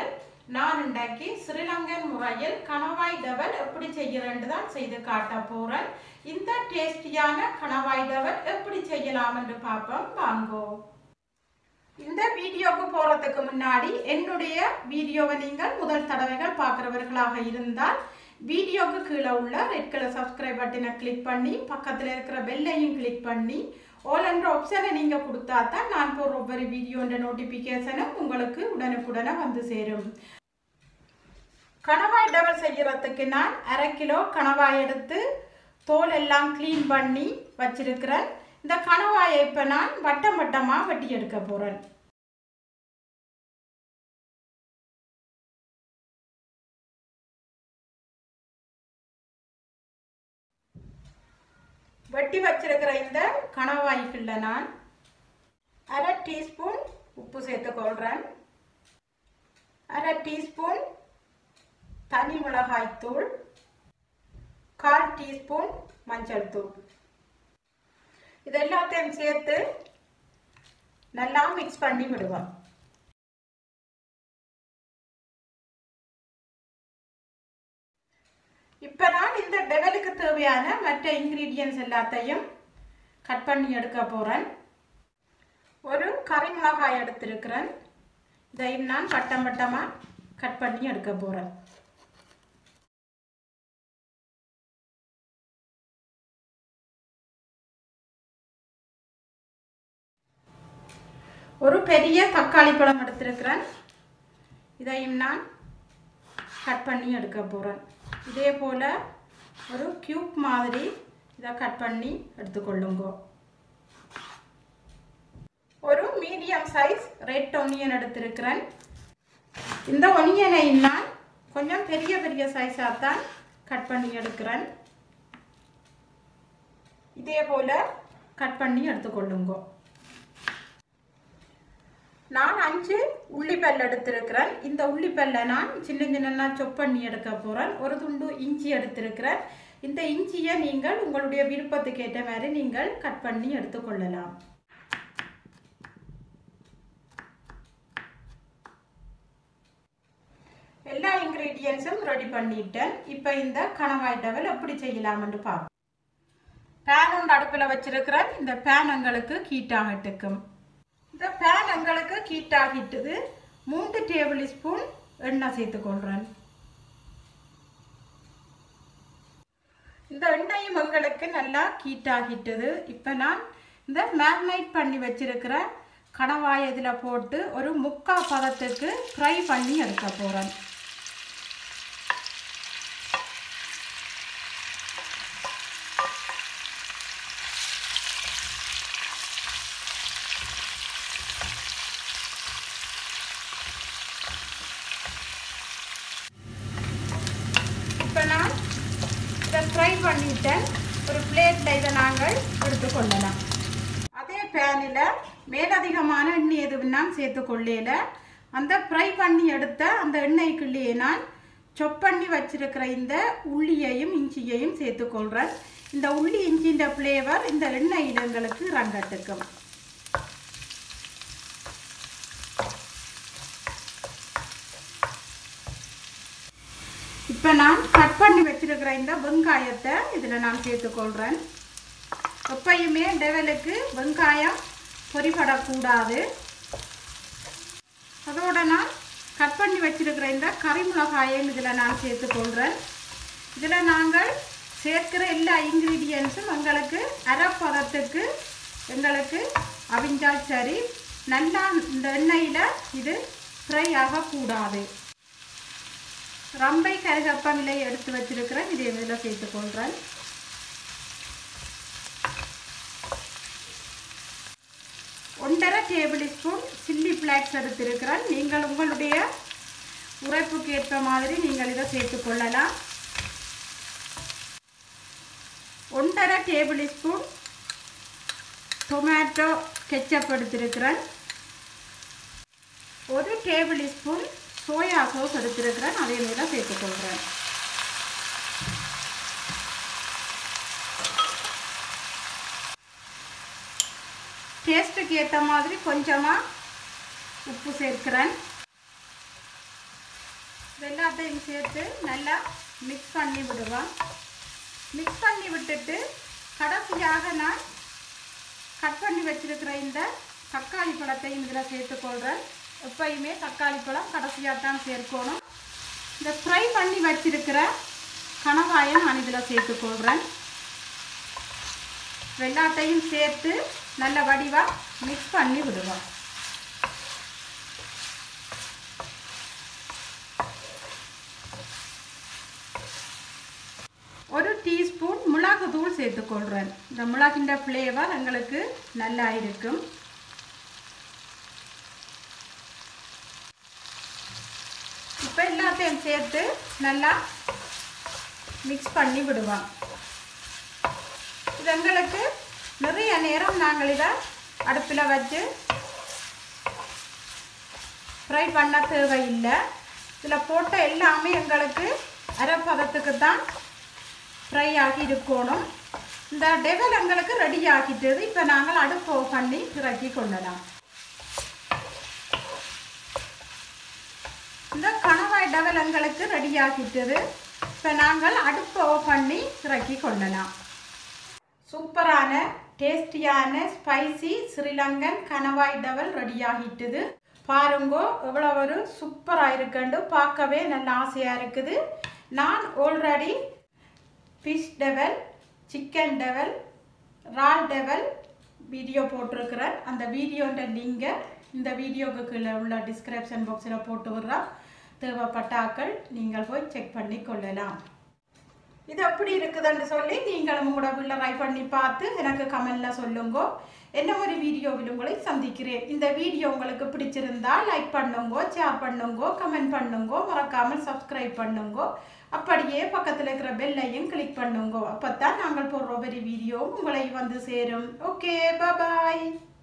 வணக்கங்கள் நான் இன்றைக்கு ஸ்ரீலங்கன் முறையில் கணவாய் டவல் எப்படி செய்யறேன்னு தான் செய்து காட்ட போறேன் இந்த டேஸ்டியான கணவாய் டவல் எப்படி செய்யலாம் என்று பார்ப்போம் வாங்கோ இந்த வீடியோக்கு போறதுக்கு முன்னாடி என்னுடைய வீடியோவை நீங்கள் முதல் தடவைகள் பார்க்குறவர்களாக இருந்தால் வீடியோக்கு கீழே உள்ள ரெட் கலர் சப்ஸ்கிரைப் பட்டனை கிளிக் பண்ணி பக்கத்தில் இருக்கிற பெல்லையும் கிளிக் பண்ணி ஆல் என்ற ஆப்ஷனை நீங்கள் கொடுத்தா தான் நான் போடுற ஒவ்வொரு வீடியோன்ற நோட்டிஃபிகேஷனும் உங்களுக்கு உடனுக்குடனே வந்து சேரும் கணவாய் டபுள் செய்யறதுக்கு நான் அரை கிலோ கணவாய் எடுத்து தோல் எல்லாம் க்ளீன் பண்ணி வச்சிருக்கிறேன் இந்த கணவாயை இப்போ நான் வட்டம் வட்டமாக வெட்டி எடுக்க போகிறேன் வெட்டி வச்சிருக்கிற இந்த கணவாய்க்குள்ள நான் அரை டீஸ்பூன் உப்பு சேர்த்துக்கொள்கிறேன் அரை டீஸ்பூன் தனி மிளகாய் தூள் கால் டீஸ்பூன் மஞ்சள் தூள் இது எல்லாத்தையும் சேர்த்து நல்லா மிக்ஸ் பண்ணி விடுவோம் இப்போ நான் இந்த டெவலுக்கு தேவையான மற்ற இன்க்ரீடியன்ஸ் எல்லாத்தையும் கட் பண்ணி எடுக்க போகிறேன் ஒரு கறி மிளகாய் எடுத்திருக்கிறேன் இதையும் நான் வட்டம் வட்டமாக கட் பண்ணி எடுக்க போகிறேன் ஒரு பெரிய தக்காளி பழம் எடுத்திருக்கிறேன் இதையும் நான் கட் பண்ணி எடுக்க போகிறேன் இதே போல் ஒரு க்யூப் மாதிரி இதை கட் பண்ணி எடுத்துக்கொள்ளுங்க ஒரு மீடியம் சைஸ் ரெட் ஒனியன் எடுத்திருக்கிறேன் இந்த ஒனியனை நான் கொஞ்சம் பெரிய பெரிய சைஸாக தான் கட் பண்ணி எடுக்கிறேன் இதே போல் கட் பண்ணி எடுத்துக்கொள்ளுங்க நான் அஞ்சு உள்ளிப்பல் எடுத்திருக்கிறேன் இந்த உள்ளிப்பல்ல நான் சின்ன சின்ன சொப் பண்ணி எடுக்க போகிறேன் ஒரு துண்டு இஞ்சி எடுத்திருக்கிறேன் இந்த இஞ்சியை நீங்கள் உங்களுடைய விருப்பத்துக்கு ஏற்ற மாதிரி நீங்கள் கட் பண்ணி எடுத்துக்கொள்ளலாம் எல்லா இன்க்ரீடியன்ஸும் ரெடி பண்ணிட்டேன் இப்போ இந்த கணவாய் டவல் எப்படி செய்யலாம்னு பார்ப்போம் பேன் ஒன்று அடுப்பில் வச்சிருக்கிறேன் இந்த பேன் எங்களுக்கு ஹீட்டாகட்டுக்கும் இந்த பேன் எங்களுக்கு ஹீட் ஆகிட்டுது மூன்று டேபிள் ஸ்பூன் எண்ணெய் சேர்த்துக்கொள்கிறேன் இந்த எண்ணெயும் எங்களுக்கு நல்லா ஹீட் ஆகிட்டுது இப்போ நான் இந்த மேக்னைட் பண்ணி வச்சிருக்கிற கணவாய் இதில் போட்டு ஒரு முக்கா பதத்துக்கு ஃப்ரை பண்ணி எடுக்க போகிறேன் இப்போ நான் இதை ஃப்ரை பண்ணிட்டேன் ஒரு பிளேட்டில் இதை நாங்கள் எடுத்துக்கொள்ளலாம் அதே பேனில் மேலதிகமான எண்ணெய் எதுவும் நான் சேர்த்துக்கொள்ளையில அந்த ஃப்ரை பண்ணி எடுத்த அந்த எண்ணெய்க்குள்ளேயே நான் சொப் பண்ணி வச்சிருக்கிற இந்த உள்ளியையும் இஞ்சியையும் சேர்த்துக்கொள்கிறேன் இந்த உள்ளி இஞ்சின்ற ஃப்ளேவர் இந்த எண்ணெயில் எங்களுக்கு ரங்கட்டுக்கும் இப்போ நான் கட் பண்ணி வச்சிருக்கிற இந்த வெங்காயத்தை இதில் நான் சேர்த்துக்கொள்கிறேன் எப்பயுமே டெவலுக்கு வெங்காயம் பொரிபடக்கூடாது அதோட நான் கட் பண்ணி வச்சிருக்கிற இந்த கறி மிளகாயையும் இதில் நான் சேர்த்துக்கொள்கிறேன் இதில் நாங்கள் சேர்க்கிற எல்லா இன்க்ரீடியன்ஸும் எங்களுக்கு அரைப்பதத்துக்கு எங்களுக்கு அவிஞ்சால் சரி நல்லா இந்த எண்ணெயில் இது ஃப்ரை ஆகக்கூடாது ரம்பை கருகப்பமிலை எடுத்து வச்சிருக்கிறேன் இதை இதில் சேர்த்துக்கொள்கிறேன் ஒன்றரை டேபிள் ஸ்பூன் சில்லி ஃப்ளாக்ஸ் எடுத்திருக்கிறேன் நீங்கள் உங்களுடைய உரைப்புக்கு ஏற்ற மாதிரி நீங்கள் இதை சேர்த்துக்கொள்ளலாம் ஒன்றரை டேபிள் ஸ்பூன் டொமேட்டோ கெச்சப் எடுத்திருக்கிறேன் ஒரு டேபிள் ஸ்பூன் சோயா சோஸ் எடுத்திருக்கிறேன் அதே மாதிரி சேர்த்துக்கொள்கிறேன் டேஸ்ட்டுக்கு ஏற்ற மாதிரி கொஞ்சமாக உப்பு சேர்க்கிறேன் இது எல்லாத்தையும் சேர்த்து நல்லா மிக்ஸ் பண்ணி விடுவோம் மிக்ஸ் பண்ணி விட்டுட்டு கடைசியாக நான் கட் பண்ணி வச்சிருக்கிற இந்த தக்காளி பழத்தையும் இதில் சேர்த்துக்கொள்கிறேன் எப்பயுமே தக்காளி பழம் கடைசியாக தான் சேர்க்கணும் இந்த ஃப்ரை பண்ணி வச்சிருக்கிற கணவாயம் நான் இதில் சேர்த்துக்கொள்கிறேன் வெள்ளாட்டையும் சேர்த்து நல்ல வடிவாக மிக்ஸ் பண்ணி விடுவோம் ஒரு டீஸ்பூன் மிளகு தூள் சேர்த்துக்கொள்கிறேன் இந்த மிளகின்ற ஃப்ளேவர் எங்களுக்கு நல்லா இருக்கும் இப்போ எல்லாத்தையும் சேர்த்து நல்லா மிக்ஸ் பண்ணி விடுவோம் இது எங்களுக்கு நிறைய நேரம் நாங்கள் இதை அடுப்பில் வச்சு ஃப்ரை பண்ண தேவையில்லை இதில் போட்ட எல்லாமே எங்களுக்கு அரைப்பதத்துக்கு தான் ஃப்ரை ஆகி இருக்கணும் இந்த டெவல் எங்களுக்கு ரெடி ஆகிட்டது இப்போ நாங்கள் அடுப்பு off பண்ணி இறக்கி கொள்ளலாம் இந்த கணவாய் டவல் எங்களுக்கு ரெடி ஆகிட்டது இப்போ நாங்கள் அடுப்பு off பண்ணி இறக்கி கொள்ளலாம் சூப்பரான டேஸ்டியான ஸ்பைசி ஸ்ரீலங்கன் கணவாய் டவல் ரெடி ஆகிட்டது பாருங்கோ எவ்வளோ ஒரு சூப்பராக இருக்குண்டு பார்க்கவே நல்ல ஆசையாக இருக்குது நான் already fish devil chicken devil ரால் டெவல் வீடியோ போட்டிருக்கிறேன் அந்த வீடியோன்ற லிங்கை இந்த வீடியோக்கு கீழே உள்ள டிஸ்கிரிப்ஷன் பாக்ஸில் போட்டு விடுறோம் தேவைப்பட்டாக்கள் நீங்கள் போய் செக் பண்ணி கொள்ளலாம் இது எப்படி இருக்குதுன்னு சொல்லி நீங்களும் உங்களோட வீட்டில் ட்ரை பண்ணி பார்த்து எனக்கு கமெண்ட்ல சொல்லுங்க என்ன ஒரு வீடியோவில் உங்களை சந்திக்கிறேன் இந்த வீடியோ உங்களுக்கு பிடிச்சிருந்தா லைக் பண்ணுங்க ஷேர் பண்ணுங்க கமெண்ட் பண்ணுங்க மறக்காமல் சப்ஸ்கிரைப் பண்ணுங்க அப்படியே பக்கத்தில் இருக்கிற பெல்லையும் கிளிக் பண்ணுங்க அப்போ தான் நாங்கள் போடுற ஒரு வீடியோ உங்களை வந்து சேரும் ஓகே பாய்